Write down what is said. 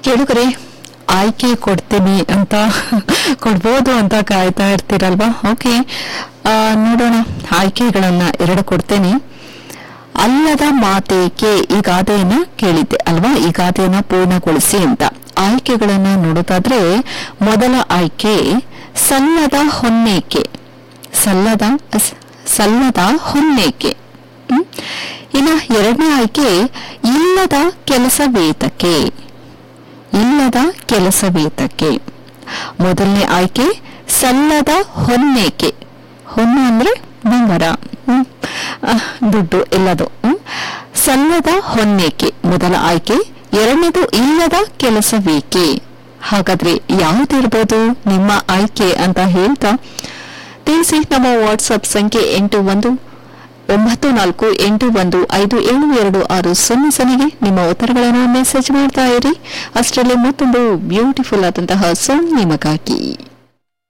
ಕೇಳುಗರೆ ಆಯ್ಕೆ ಕೊಡ್ತೀನಿ ಅಂತ ಕೊಡ್ಬೋದು ಅಂತ ಕಾಯ್ತಾ ಇರ್ತೀರಲ್ವಾ ಓಕೆ ನೋಡೋಣ ಆಯ್ಕೆಗಳನ್ನ ಎರಡು ಕೊಡ್ತೇನೆ ಅಲ್ಲದ ಮಾತೇಕೆ ಈ ಗಾದೆಯನ್ನ ಕೇಳಿದ್ದೆ ಅಲ್ವಾ ಈ ಗಾದೆಯನ್ನ ಪೂರ್ಣಗೊಳಿಸಿ ಅಂತ ಆಯ್ಕೆಗಳನ್ನ ನೋಡೋದಾದ್ರೆ ಮೊದಲ ಆಯ್ಕೆ ಸಲ್ಲದ ಹೊನ್ನೇಕೆ ಸಲ್ಲದ ಸ್- ಸಲ್ಲದ ಹೊನ್ನೇಕೆ ಹ್ಮ್? ಇನ್ನ ಎರಡನೇ ಆಯ್ಕೆ ಇಲ್ಲದ ಕೆಲಸವೇತಕ್ಕೆ ಇಲ್ಲದ ಕೆಲಸವೇತಕ್ಕೆ ಮೊದಲನೇ ಆಯ್ಕೆ ಸಲ್ಲದ ಹೊನ್ನೇಕೆ ಹೊನ್ನು ಅಂದ್ರೆ ಬಂಗಾರ ಹ್ಮ್. ಅಹ್, ದುಡ್ಡು ಎಲ್ಲದು ಹ್ಮ್. ಸಲ್ಲದ ಹೊನ್ನೇಕೆ ಮೊದಲ ಆಯ್ಕೆ ಎರಡನೇದು ಇಲ್ಲದ ಕೆಲಸವೇಕೆ ಹಾಗಾದ್ರೆ ಯಾವುದಿರ್ಬೋದು ನಿಮ್ಮ ಆಯ್ಕೆ ಅಂತ ಹೇಳ್ತಾ ತಿಳಿಸಿ ನಮ್ಮ ವಾಟ್ಸಪ್ ಸಂಖ್ಯೆ ಎಂಟು ಒಂದು ಒಂಬತ್ತು ನಾಲ್ಕು ಎಂಟು ಒಂದು ಐದು ಏಳು ಎರಡು ಆರು ಸೊನ್ನೆ ಸೊನ್ನೆಗೆ ನಿಮ್ಮ ಉತ್ತರಗಳನ್ನು ಮೆಸೇಜ್ ಮಾಡ್ತಾ ಇರಿ ಅಷ್ಟರಲ್ಲಿ ಮತ್ತೊಂದು ಬ್ಯೂಟಿಫುಲ್ ಆದಂತಹ ಸಾಂಗ್ ನಿಮಗಾಗಿ